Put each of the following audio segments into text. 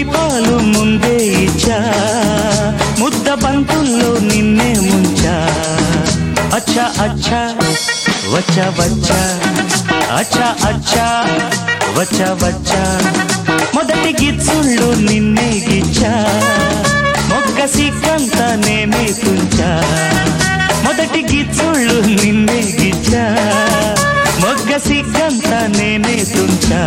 మురిపాలు ముందే ఇచ్చా ముద్ద బంతుల్లో నిన్నే ముంచా అచ్చా అచ్చా వచ్చా వచ్చా అచ్చా అచ్చా వచ్చా వచ్చా మొదటి గిచ్చుళ్ళు నిన్నే గిచ్చా మొగ్గ సిగ్గంత నేనే తుంచా మొదటి గిచ్చుళ్ళు నిన్నే గిచ్చా మొగ్గ సిగ్గంత నేనే తుంచా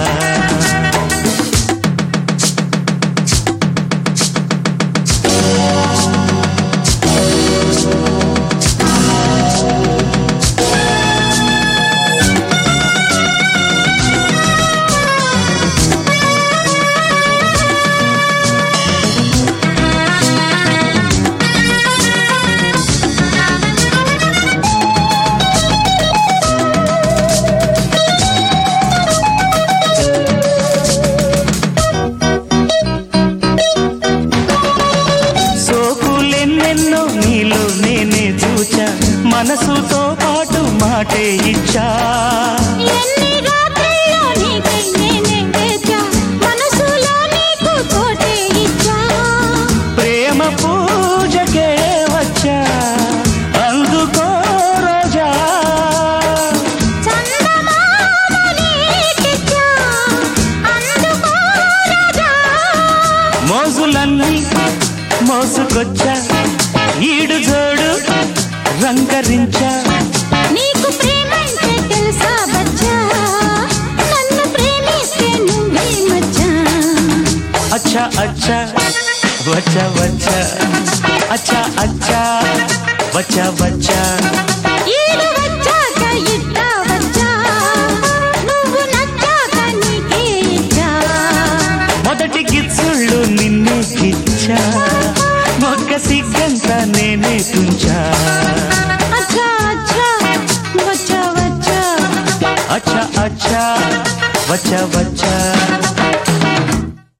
సోకులెన్నెన్నో నీలో నేనే చూచా మనసుతో పాటు మాటే ఇచ్చా ఎన్ని రాత్రుల్లో నీకై నేనే వేచా మనసులో నీకు చోటే ఇచ్చా ప్రేమ పూజకే వచ్చా అందుకో రోజా చందమామ నీకిచ్చా అందుకో రాజా మోజులన్నీ మోసుకొచ్చా ఈడు జోడు రంగరించా నీకు ప్రేమంటే తెలుసా బచ్చా నన్ను ప్రేమిస్తే నువ్వే మచ్చా అచ్చా అచ్చా వచ్చా వచ్చా అచ్చా అచ్చా వచ్చా వచ్చా ఈడు వచ్చాక ఇట్టా వచ్చా నువ్వు నచ్చాక నీకే ఇచ్చా మొదటి గిచ్చుళ్ళు నిన్నే గిచ్చా మొక్క సిగ్గంత నేనే తుంచా అచ్చా అచ్చా వచ్చా వచ్చా అచ్చా అచ్చా వచ్చా వచ్చా